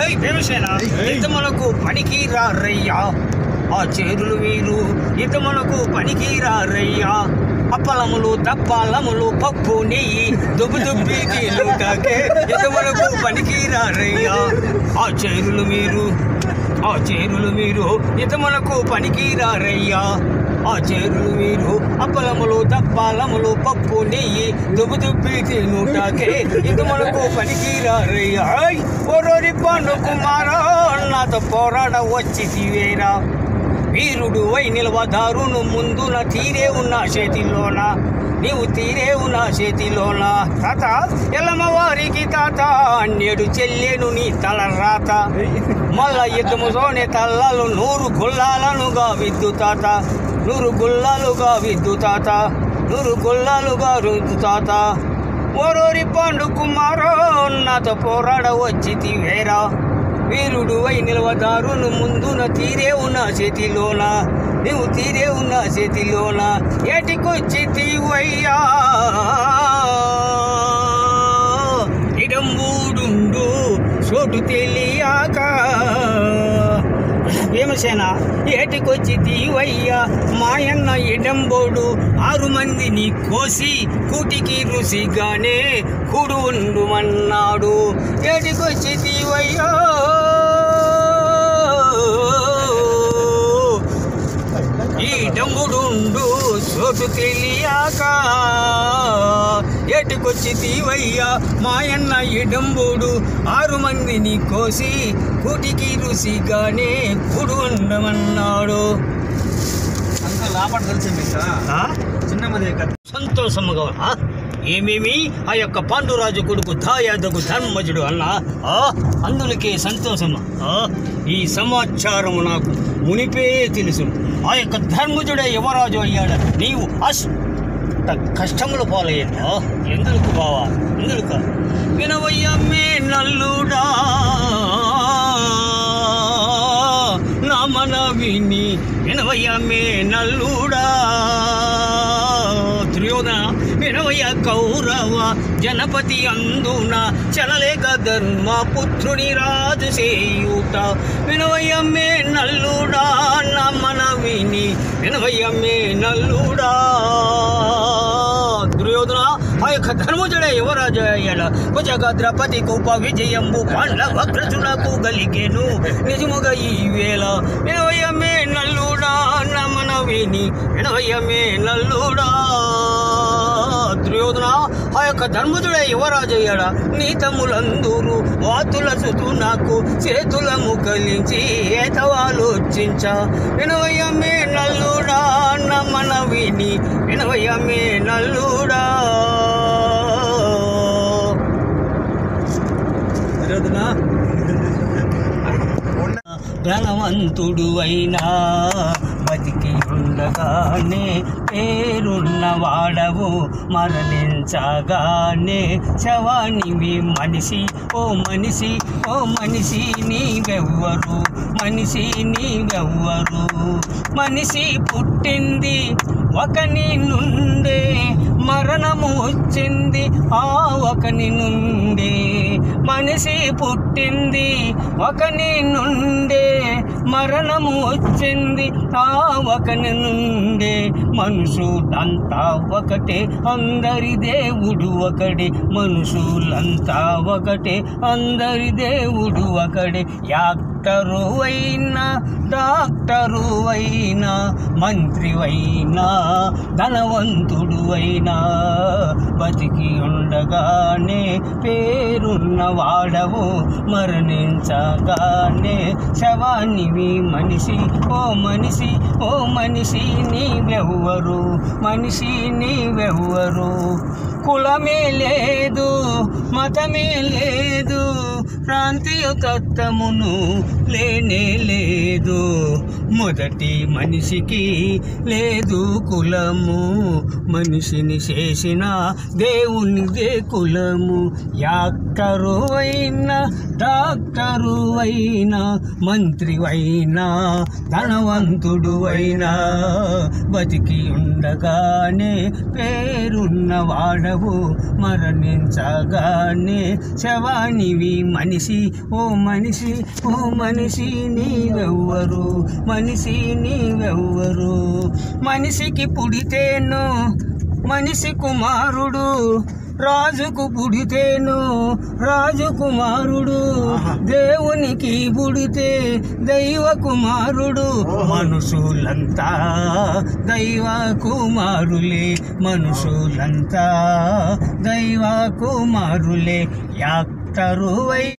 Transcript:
ఓయ్ భీమసేన ఇతములకు పనికి రారయ్యా ఆ చేరులు వీరు ఇతములకు పనికి రారయ్యా అప్పలములు దప్పాలములు పప్పు నెయ్యి దుబ్బు దుబ్బి తీలుటాకే ఇతములకు పనికి రారయ్యా ఆ చేరులు మీరు ఆ చేరులు మీరు ఇతములకు పనికి రారయ్యా ఆ చేరులు మీరు అప్పలములు దప్పాలములు పప్పు నెయ్యి దుబ్బు దుబ్బి తినుటాకే ఇతములకు పనికి రారయ్యా ఆయ్! ఓరోరి పండు కుమారా నాతో పోరాడ వచ్చి తీవేరా వీరుడు వై నిలవదారును ముందున తీరే ఉన్న చేతిలోన నీవు తీరే ఉన్న చేతిలోన తాత ఎల్లమ్మ వారికి తాత నేడు చెల్లెను నీ తల రాత మల్ల యుద్ధముతోనే తల్లలు నూరు గుల్లాలనుగా విద్దు తాత నూరు గుల్లాలుగా విద్దు తాత నూరు గుల్లాలుగా రుద్దు తాత ఓరోరి పండు కుమారో నాతో పోరాడ వచ్చి తీవేరా వీరుడు అయి నిలవదారును ముందున తీరే ఉన్న చేతిలోన నీవు తీరే ఉన్న చేతిలోన ఏటికొచ్చి తీవయ్యా ఇడంబూడుండు చోటు తెలియక భీమసేన ఏటికొచ్చి తీవయ్యా మాయన్న ఇడంబోడు ఆరు మందిని కోసి కూటికి రుసిగానే కుడు ఉండుమన్నాడు ఏటికొచ్చి తీవయ్యా ఈ డంబుడుండు చోటు తెలియక ఏటికొచ్చి తీవయ్యా మాయన్న ఇడంబుడు ఆరు మందిని కోసి కూటికి రుసిగానే కుడు ఉండమన్నాడు అంత లాభం తెలిసి మీకు ఆ? చిన్న మంది కథ సంతోషముగా ఆ? ఏమేమి ఆ యొక్క పాండురాజు కొడుకు దాయాదకు ధర్మజుడు అన్న ఆ? అందులకే సంతోషము ఆ? ఈ సమాచారము నాకు మునిపే తెలుసు ఆ యొక్క ధర్మజుడే యువరాజు అయ్యాడు నీవు అష్ట కష్టములు పాలయ్యా ఎందుకు బావా ఎందుకు వినవయ్యమ్మే నల్లుడా నా మన విని వినవయ్యమ్మే నల్లుడా దుర్యోధన వినవయ్య కౌరవ జనపతి అందున చలలేక ధర్మ పుత్రుని రాజు చేయుట వినవయ్యమ్మే నల్లుడా నా మన విని వినవయ్యమ్మే నల్లుడా దుర్యోధన ఆ యొక్క ధర్మజుడే యువరాజు అయ్యాడు కుజగద్రపతి కూప విజయంబు పాండవ కృష్ణులకు గలిగేను నిజముగా ఈ వేళ వినవయ్యమే నల్లుడా నమన విని వినవయ్యమే నల్లుడా దుర్యోధన ఆ యొక్క ధర్మజుడే యువరాజు అయ్యాడా నీ తమ్ములందరూ వాతుల చుతూ నాకు చేతుల ముకలించి ఏతవాలోచించ వినవయ్యమే నల్లుడా నమన విని వినవయ్యమే నల్లుడా విరోధనా ధనవంతుడు అయినా బతికి ఉండగానే పేరున్న వాడవు మరణించగానే శవానివి మనిషి ఓ మనిషి ఓ మనిషి నీవెవ్వరు మనిషి నీవెవ్వరు మనిషి పుట్టింది ఒకని నుండే మరణము వచ్చింది ఆ ఒకని నుండే మనిషి పుట్టింది ఒకని నుండే మరణము వచ్చింది ఆ ఒకని నుండే మనుషులంతా ఒకటే అందరి దేవుడు ఒకడే మనుషులంతా ఒకటే అందరి దేవుడు ఒకడే యాక్టరు అయినా డాక్టరు అయినా మంత్రి అయినా ధనవంతుడు అయినా బతికి ఉండగానే పేరున్న వాడవు మరణించగానే శవానివి మనిషి ఓ మనిషి ఓ మనిషి నీవెవ్వరు మనిషి నీవెవ్వరు కులమే లేదు మతమే లేదు ప్రాంతీయ తత్వమును లేనే లేదు మొదటి మనిషికి లేదు కులము మనిషిని చేసిన దేవునిదే కులము యాక్టరు అయినా డాక్టరు అయినా మంత్రి అయినా ధనవంతుడు అయినా బతికి ఉండగానే పేరున్న వాడవు మరణించగానే శవానివి మనిషి మనిషి ఓ మనిషి ఓ మనిషి నీవెవ్వరు మనిషి నీవెవ్వరు మనిషికి పుడితేను మనిషి కుమారుడు రాజుకు పుడితేను రాజు కుమారుడు దేవునికి పుడితే దైవ కుమారుడు మనుషులంతా దైవ కుమారులే మనుషులంతా దైవ కుమారులే యాక్టరు వై